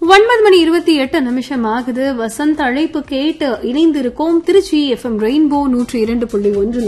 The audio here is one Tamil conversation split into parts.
ஒன்பது மணி இருபத்தி எட்டு நிமிஷம் ஆகுது வசந்த் அழைப்பு கேட்டு இணைந்திருக்கோம் திருச்சி எஃப்எம் ரெயின்போ நூற்றி இரண்டு புள்ளி ஒன்றுல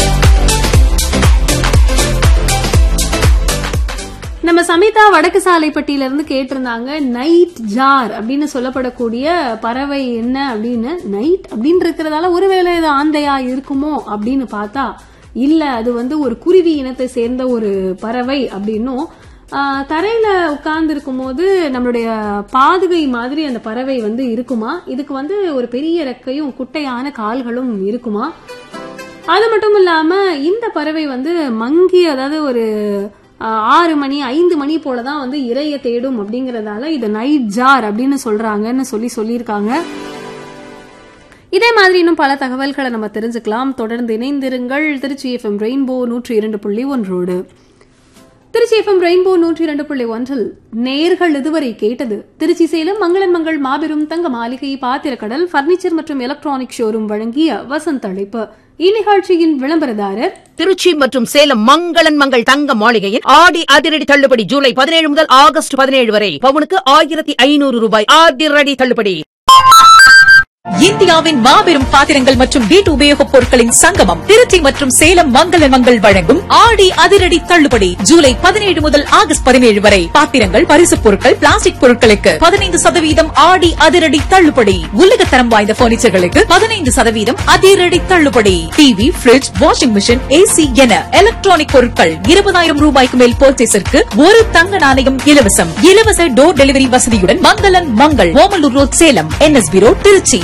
நம்ம சமிதா வடக்கு சாலைப்பட்டியில இருந்து கேட்டிருந்தாங்க நைட் ஜார் அப்படின்னு சொல்லப்படக்கூடிய பறவை என்ன அப்படின்னு நைட் அப்படின்னு இருக்கிறதால ஒருவேளை இது ஆந்தையா இருக்குமோ அப்படின்னு பார்த்தா இல்ல அது வந்து ஒரு குருவி இனத்தை சேர்ந்த ஒரு பறவை அப்படின்னும் ஆஹ், தரையில உட்கார்ந்து இருக்கும்போது நம்மளுடைய பாதுகை மாதிரி அந்த பறவை வந்து இருக்குமா இதுக்கு வந்து ஒரு பெரிய ரெக்கையும் குட்டையான கால்களும் இருக்குமா அது மட்டும் இல்லாம இந்த பறவை வந்து மங்கி அதாவது ஒரு ஆஹ், ஆறு மணி ஐந்து மணி போலதான் வந்து இரைய தேடும் அப்படிங்கறதால இது நைட் ஜார் அப்படின்னு சொல்றாங்கன்னு சொல்லி சொல்லியிருக்காங்க இதே மாதிரி இன்னும் பல தகவல்களை நம்ம தெரிஞ்சுக்கலாம் தொடர்ந்து இணைந்திருங்கள் திருச்சி எஃப்எம் ரெயின்போ நூற்றி இரண்டு புள்ளி ஒன்றோடு திருச்சி எஃப்எம் ரெயின்போ நூற்றி இரண்டு புள்ளி ஒன்றில் நேர்கள் இதுவரை கேட்டது திருச்சி சேலம் மங்களன் மங்கள் மாபெரும் தங்க மாளிகை பாத்திரக்கடல் பர்னிச்சர் மற்றும் எலக்ட்ரானிக் ஷோரூம் வழங்கிய வசந்த் அழைப்பு இந்நிகழ்ச்சியின் விளம்பரதாரர் திருச்சி மற்றும் சேலம் மங்களன் மங்கள் தங்க மாளிகையில் ஆடி அதிரடி தள்ளுபடி ஜூலை பதினேழு முதல் ஆகஸ்ட் பதினேழு வரை பவுனுக்கு ஆயிரத்தி ஐநூறு ரூபாய் அதிரடி தள்ளுபடி இந்தியாவின் மாபெரும் பாத்திரங்கள் மற்றும் வீட்டு உபயோகப் பொருட்களின் சங்கமம் திருச்சி மற்றும் சேலம் மங்களன் மங்கள் வழங்கும் ஆடி அதிரடி தள்ளுபடி ஜூலை பதினேழு முதல் ஆகஸ்ட் பதினேழு வரை பாத்திரங்கள் பரிசுப் பொருட்கள் பிளாஸ்டிக் பொருட்களுக்கு பதினைந்து சதவீதம் ஆடி அதிரடி தள்ளுபடி உலகத்தரம் வாய்ந்த பர்னிச்சர்களுக்கு பதினைந்து சதவீதம் அதிரடி தள்ளுபடி TV fridge washing machine AC என எலக்ட்ரானிக் பொருட்கள் இருபதாயிரம் ரூபாய்க்கு மேல் பர்ச்சேஸிற்கு ஒரு தங்க நாணயம் இலவசம் இலவச டோர் டெலிவரி வசதியுடன் மங்களன் Mangal Omalur road Salem NSP road Trichy